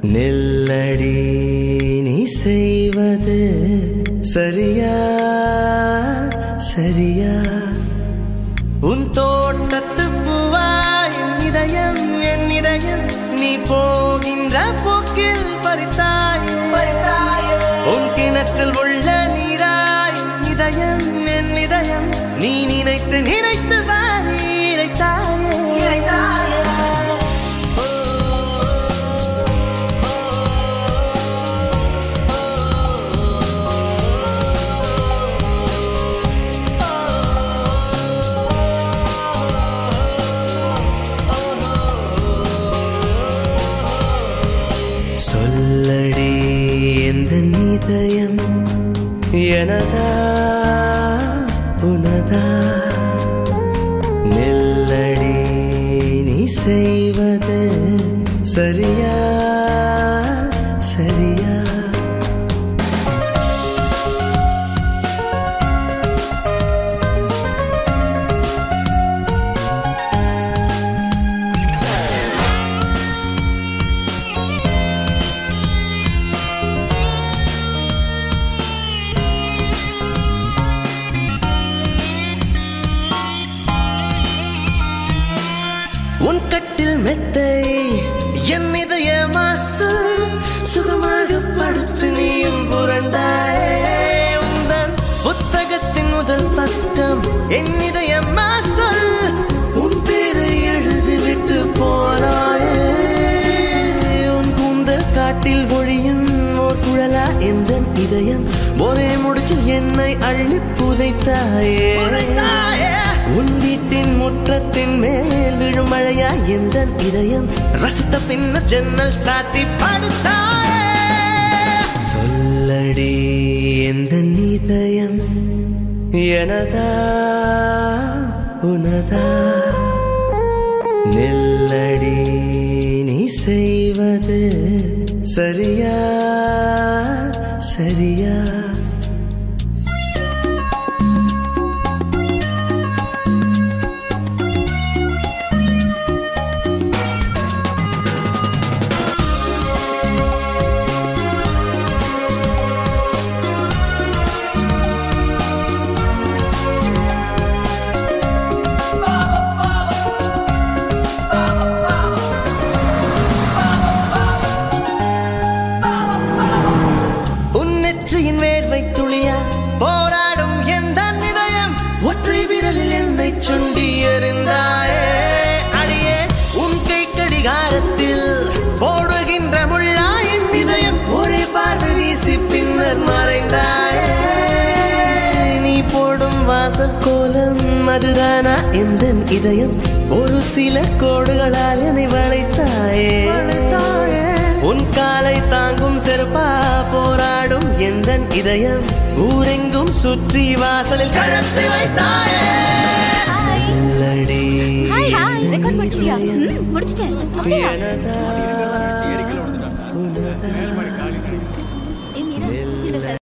நெல்லடி நீ செய்வது சரியா சரியா உன் தோட்டத்து பூவாய் என் இதயம் என் இதயம் நீ போகின்ற போக்கில் பறித்தாயே உன் கிணற்றில் உள்ள நீராய் என் இதயம் என் இதயம் நீ நினைத்து நினைத்து வாரி இறைத்தாயே சொல்லடி எந்த நிதயம் எனதா உனதா நெல்லடி நீ செய்வது சரியா சரியா உன் கட்டில் மெத்தை என் இதய மாசம் சுகமாக படுத்து நீயும் புரண்டாயே உந்தன் புத்தகத்தின் முதல் பக்கம் என் இதய மாசல் உன் பேரை எழுதிவிட்டு போறாயே உன் கூந்தல் காட்டில் ஒழியும் ஓர் குழலா எந்த இதயம் ஒரே முடிச்சில் என்னை அள்ளி புதைத்தாயே உன் வீட்டின் முற்றத்தின் மேல் விழும் மழையா எந்த இதயம் ரசித்த பின்னர் ஜன்னல் சாத்தி படுத்தாயே சொல்லடி எந்த இதயம் எனதா உனதா நெல்லடி நீ செய்வது சரியா சரியா உன் நெற்றியின் வேர்வை துளியா போராடும் எந்த இதயம் ஒற்றை விரலில் என்னை சுண்டி எறிந்தாயே அடியே உன் கை கடிகாரத்தில் போடுகின்ற முள்ளா என் இதயம் ஒரே பார்வை வீசி பின்னர் மறைந்தாயே நீ போடும் வாசல் கோலம் அதுதானா எந்த இதயம் ஒரு சில கோடுகளால் என்னை வளைத்தாயே உன் காலை தாங்கும் செருப்பா போராடும் எந்த இதயம் ஊரெங்கும் சுற்றி வாசலில் கழற்றி வைத்தாயே சொல்லடி ஹாய் ஹாய் எந்த ரெக்கார்ட் முடிச்சிட்டியா இதயம் ம் முடிச்சிட்டேன் அப்படியா எனதா